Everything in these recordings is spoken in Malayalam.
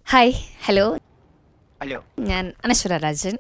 ഹായ് ഹലോ ഹലോ ഞാൻ അനശ്വര രാജൻ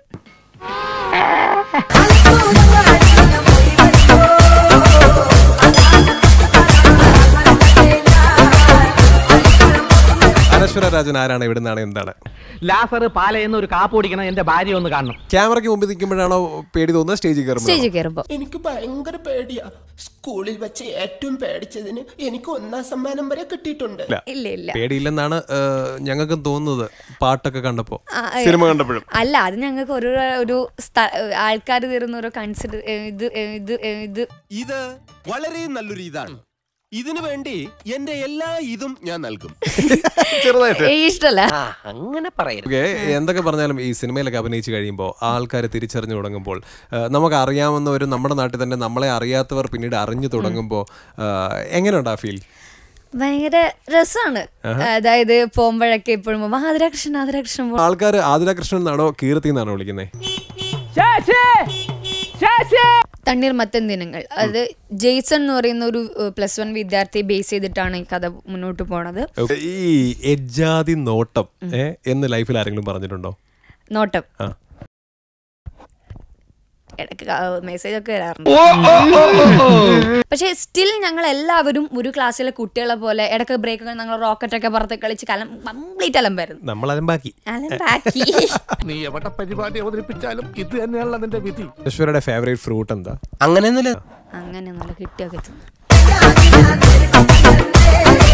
അനശ്വര രാജൻ ആരാണ് എവിടെ നിന്നാണ് എന്താണ് ലാസർ പാലയെന്ന് ഒരു കാപ്പ് കുടിക്കണം എന്റെ ഭാര്യ ഒന്ന് കാണണം ക്യാമറയ്ക്ക് മുമ്പിൽ നിൽക്കുമ്പോഴാണോ പേടി തോന്നുന്നത് സ്റ്റേജിൽ കയറുമ്പോൾ സ്റ്റേജിൽ കയറുമ്പോൾ എനിക്ക് ഭയങ്കര പേടിയാ സ്കൂളിൽ വെച്ച് ഏറ്റവും പേടിച്ചതിന് എനിക്ക് ഒന്നാം സമ്മാനം വരെ കിട്ടിയിട്ടുണ്ട് ഇല്ല ഇല്ല പേടിയില്ലെന്നാണ് ഞങ്ങൾക്കും തോന്നുന്നത് പാട്ടൊക്കെ കണ്ടപ്പോ ആ, ഏ, സിനിമ കണ്ടപ്പോഴും അല്ല അത് ഞങ്ങൾക്ക് ഒരു ഒരു ആൾക്കാർ തരുന്ന ഒരു കൺസിഡർ ഇത് ഏ, ഇത് ഏ, ഇത് ഇത് വളരെ നല്ലൊരു ഇതാണ് ഇതിനു വേണ്ടി എന്റെ എല്ലാ ഇതും ഞാൻ നൽകും ചെറുതായിട്ട് ഏ, ഇഷ്ടല്ല അങ്ങനെ പറയരുത് ഓക്കെ എന്തൊക്കെ പറഞ്ഞാലും ഈ സിനിമയിലൊക്കെ അഭിനയിച്ച് കഴിയുമ്പോൾ ആൾക്കാർ തിരിച്ചറിഞ്ഞു തുടങ്ങുമ്പോൾ ആ, നമുക്ക് അറിയാവുന്നവർ നമ്മുടെ നാട്ടിൽ തന്നെ നമ്മളെ അറിയാത്തവർ പിന്നീട് അറിഞ്ഞു തുടങ്ങുമ്പോൾ എങ്ങനെയുണ്ട് ആ ഫീൽ ഭയങ്കര രസമാണ് അതായത് പോകുമ്പോഴൊക്കെ എപ്പോഴും ആതിരാകൃഷ്ണൻ ആതിരാകൃഷ്ണൻ പോ- ആൾക്കാർ ആതിരാകൃഷ്ണൻ എന്നാണോ കീർത്തി എന്നാണോ വിളിക്കുന്നത് തണ്ണീർമത്തൻ ദിനങ്ങൾ അത് ജെയ്സൺ എന്ന് പറയുന്ന ഒരു പ്ലസ് വൺ വിദ്യാർത്ഥിയെ ബേസ് ചെയ്തിട്ടാണ് ഈ കഥ മുന്നോട്ട് പോണത് ഈ എജ്ജാതി നോട്ടം ഏ, എന്ന് ലൈഫിൽ ആരെങ്കിലും പറഞ്ഞിട്ടുണ്ടോ നോട്ടം ആ. ഇടയ്ക്ക് മെസ്സേജ് ഒക്കെ വരാറുണ്ട് പക്ഷേ സ്റ്റിൽ ഞങ്ങൾ എല്ലാവരും ഒരു ക്ലാസ്സിലെ കുട്ടികളെ പോലെ ഇടയ്ക്ക് ബ്രേക്ക് ഒക്കെ ഞങ്ങൾ റോക്കറ്റ് ഒക്കെ പുറത്ത് കളിച്ച് കലം കംപ്ലീറ്റ് അലമ്പായിരുന്നു നമ്മൾ അലമ്പാക്കി അലമ്പാക്കി നീ എവിടെ പരിപാടി അവതരിപ്പിച്ചാലും ഇത് തന്നെയാണല്ലോ അതിന്റെ വിധി അനശ്വരയുടെ ഫേവറേറ്റ് ഫ്രൂട്ട് എന്താ അങ്ങനെയൊന്നുമില്ല അങ്ങനെ നല്ല കിട്ടിയൊക്കെ തിന്നു